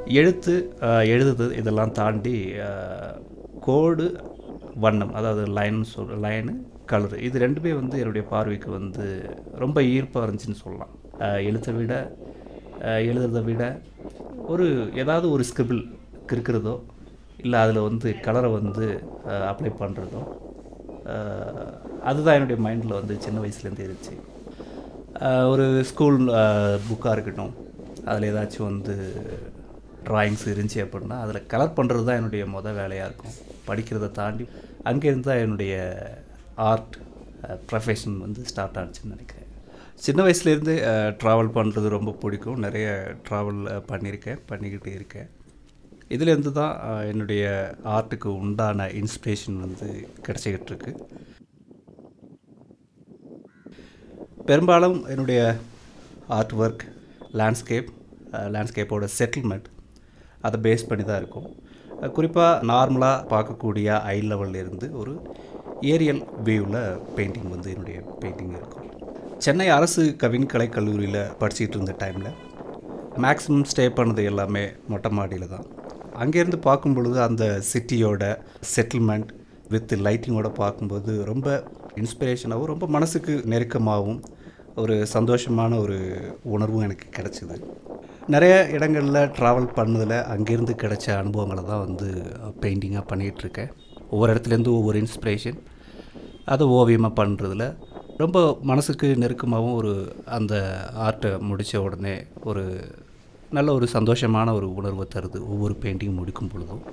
எழுத்து அஹ், எழுதுது இதெல்லாம் தாண்டி அஹ், கோடு வண்ணம் அதாவது லைன் சொல் லைனு கலர் இது ரெண்டுமே வந்து என்னுடைய பார்வைக்கு வந்து ரொம்ப ஈர்ப்பாக இருந்துச்சுன்னு சொல்லலாம் அஹ், எழுத்தை விட அஹ், எழுதுறதை விட ஒரு ஏதாவது ஒரு ஸ்கிரிபிள் இருக்கிறதோ இல்லை அதில் வந்து கலரை வந்து அப்ளை பண்ணுறதோ அதுதான் என்னுடைய மைண்டில் வந்து சின்ன வயசுலேருந்து இருந்துச்சு அஹ், ஒரு ஸ்கூல் புக்காக இருக்கட்டும் அதில் ஏதாச்சும் வந்து ட்ராயிங்ஸ் இருந்துச்சு அப்படின்னா அதில் கலர் பண்ணுறது தான் என்னுடைய மொதல் வேலையாக இருக்கும் படிக்கிறதை தாண்டி அங்கேருந்து தான் என்னுடைய ஆர்ட் ப்ரொஃபஷன் வந்து ஸ்டார்ட் ஆனிச்சுன்னு நினைக்கிறேன் சின்ன வயசுலேருந்து ட்ராவல் பண்ணுறது ரொம்ப பிடிக்கும் நிறைய ட்ராவல் பண்ணியிருக்கேன் பண்ணிக்கிட்டு இருக்கேன் இதுலேருந்து தான் அஹ், என்னுடைய ஆர்ட்டுக்கு உண்டான இன்ஸ்பிரேஷன் வந்து கிடச்சிக்கிட்டு இருக்கு பெரும்பாலும் என்னுடைய ஆர்ட் ஒர்க் லேண்ட்ஸ்கேப் லேண்ட்ஸ்கேப்போட செட்டில்மெண்ட் அதை பேஸ் பண்ணி தான் இருக்கும் குறிப்பாக நார்மலாக பார்க்கக்கூடிய ஐ லெவல்ல இருந்து ஒரு ஏரியல் வியூவில் பெயிண்டிங் வந்து என்னுடைய பெயிண்டிங் இருக்கும் சென்னை அரசு கவின்கலை கல்லூரியில் படிச்சுக்கிட்டு இருந்த டைமில் மேக்ஸிமம் ஸ்டே பண்ணது எல்லாமே மொட்டை மாடியில் தான் அங்கேருந்து பார்க்கும் பொழுது அந்த சிட்டியோட செட்டில்மெண்ட் வித் லைட்டிங்கோட பார்க்கும்போது ரொம்ப இன்ஸ்பிரேஷனாகவும் ரொம்ப மனசுக்கு நெருக்கமாகவும் ஒரு சந்தோஷமான ஒரு உணர்வும் எனக்கு கிடச்சிது நிறைய இடங்களில் ட்ராவல் பண்ணதில் அங்கேருந்து கிடைச்ச அனுபவங்களை தான் வந்து பெயிண்டிங்காக பண்ணிகிட்ருக்கேன் ஒவ்வொரு இடத்துலேருந்து ஒவ்வொரு இன்ஸ்பிரேஷன் அதை ஓவியமாக பண்ணுறதுல ரொம்ப மனசுக்கு நெருக்கமாகவும் ஒரு அந்த ஆர்ட்டை முடித்த உடனே ஒரு நல்ல ஒரு சந்தோஷமான ஒரு உணர்வை தருது ஒவ்வொரு பெயிண்டிங் முடிக்கும் பொழுதும்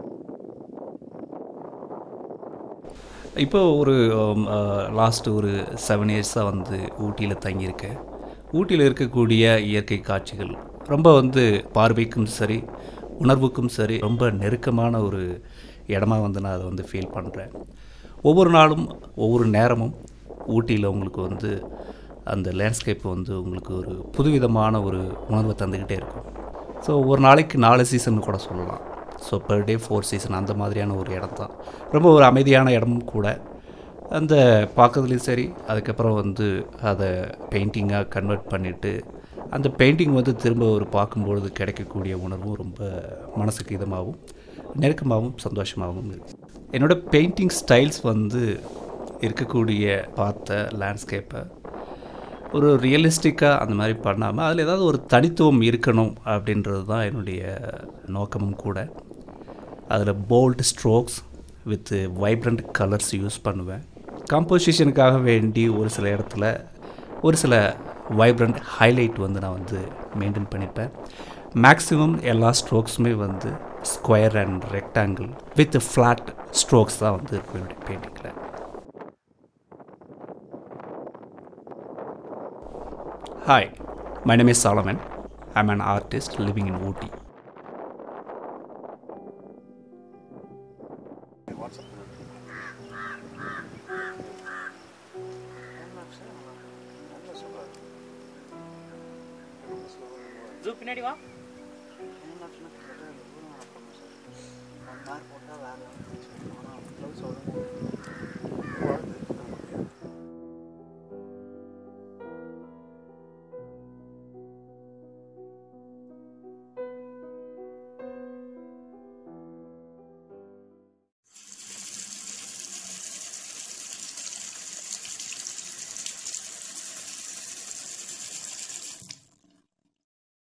இப்போ ஒரு லாஸ்ட் ஒரு செவன் இயர்ஸாக வந்து ஊட்டியில் தங்கியிருக்கேன் ஊட்டியில் இருக்கக்கூடிய இயற்கை காட்சிகள் ரொம்ப வந்து பார்வைக்கும் சரி உணர்வுக்கும் சரி ரொம்ப நெருக்கமான ஒரு இடமா வந்து நான் அதை வந்து ஃபீல் பண்ணுறேன் ஒவ்வொரு நாளும் ஒவ்வொரு நேரமும் ஊட்டியில் உங்களுக்கு வந்து அந்த லேண்ட்ஸ்கேப் வந்து உங்களுக்கு ஒரு புதுவிதமான ஒரு உணர்வை தந்துக்கிட்டே இருக்கும் ஸோ ஒரு நாளைக்கு நாலு சீசன் கூட சொல்லலாம் so per day four season அந்த மாதிரியான ஒரு இடம் தான் ரொம்ப ஒரு அமைதியான இடமும் கூட அந்த பார்க்கறதுலையும் சரி அதுக்கப்புறம் வந்து அதை பெயிண்டிங்காக கன்வெர்ட் பண்ணிவிட்டு அந்த பெயிண்டிங் வந்து திரும்ப ஒரு பார்க்கும்பொழுது கிடைக்கக்கூடிய உணர்வும் ரொம்ப மனசுக்கு இதமாகவும் நெருக்கமாகவும் சந்தோஷமாகவும் இருக்குது என்னோடய பெயிண்டிங் ஸ்டைல்ஸ் வந்து இருக்கக்கூடிய பார்த்த லேண்ட்ஸ்கேப்பை ஒரு ரியலிஸ்டிக்காக அந்த மாதிரி பண்ணாமல் அதில் ஏதாவது ஒரு தனித்துவம் இருக்கணும் அப்படின்றது தான் என்னுடைய நோக்கமும் கூட அதில் bold strokes with vibrant colours use பண்ணுவேன் காம்போசிஷனுக்காக வேண்டி ஒரு சில இடத்துல ஒரு சில வைப்ரண்ட் ஹைலைட் வந்து நான் வந்து மெயின்டைன் பண்ணிப்பேன் மேக்ஸிமம் எல்லா ஸ்ட்ரோக்ஸுமே வந்து square and rectangle with flat strokes தான் வந்து இருக்கும் என்னுடைய பெயிண்டிங்கில் Hi, my name is Solomon. I'm an artist living in Ooty. பின்னாடி வா போட்டால் வேலை ப்ளவுஸ்